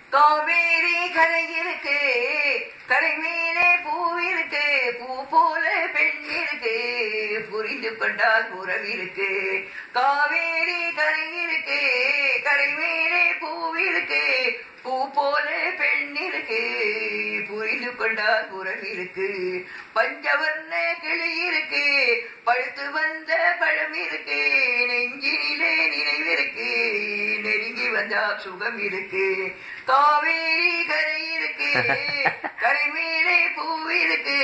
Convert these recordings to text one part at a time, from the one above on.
காவேரி கரை இருக்கு கரை மேலே பூ இருக்கு பூ போல பெண் இருக்கு புரிந்து கொண்டால் உறவு இருக்கு காவேரி கரை இருக்கு கரை மேலே பூ இருக்கு பூ போல பெண் இருக்கு புரிந்து கொண்டால் உறவு இருக்கு பஞ்சவர்ண கிளி இருக்கு பழுத்து வந்த பழம் இருக்கு நெஞ்சினிலே நினைவிருக்கு நெருங்கி வந்தா சுகம் இருக்கு காவேரி கரை இருக்கு கரை மேலே பூ இருக்கு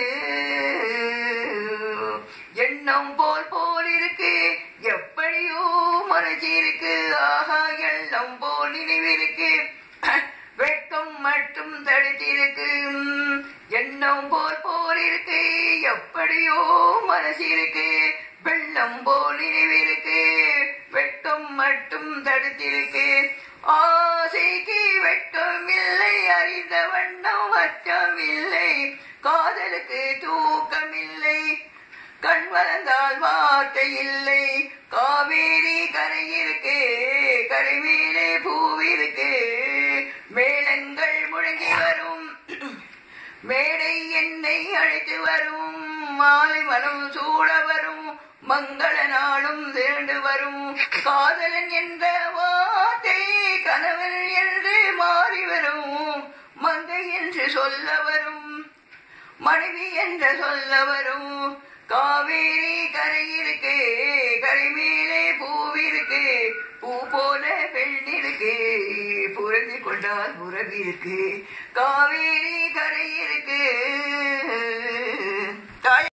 எண்ணம் போல் போல் இருக்கு எப்படியோ மனசு இருக்கு ஆஹா எண்ணம் போல் நினைவிருக்கு வெட்கம் மட்டும் தடுத்திருக்கு உம், எண்ணம் போல் போல் இருக்கு எப்படியோ மனசு இருக்கு வெள்ளம் போல் நினைவிருக்கு வெட்கம் மட்டும் தடுத்திருக்கு ஆசைக்கு வெட்கம் இல்லை அறிந்த வண்ணம் அச்சம் இல்லை காதலுக்கு தூக்கம் இல்லை கண் வளர்ந்தால் வார்த்தை இல்லை காவேரி கரை இருக்கு கரை மேலே பூவிருக்கு மேளங்கள் முழங்கி வரும் மேடை என்னை அழைத்து வரும் மாலை மனம் சூட வரும் மங்கள நாளும் திரண்டு வரும் காதலன் என்ற வார்த்தை கணவன் என்று மாறி வரும் மங்கை என்று சொல்ல வரும் மனைவி என்ற சொல்ல வரும் காவேரி கரை இருக்கு கரை மேலே பூவிருக்கு பூ போல பெண் இருக்கு புரிந்து கொண்டால் உறவு இருக்கு காவேரி கரை இருக்கு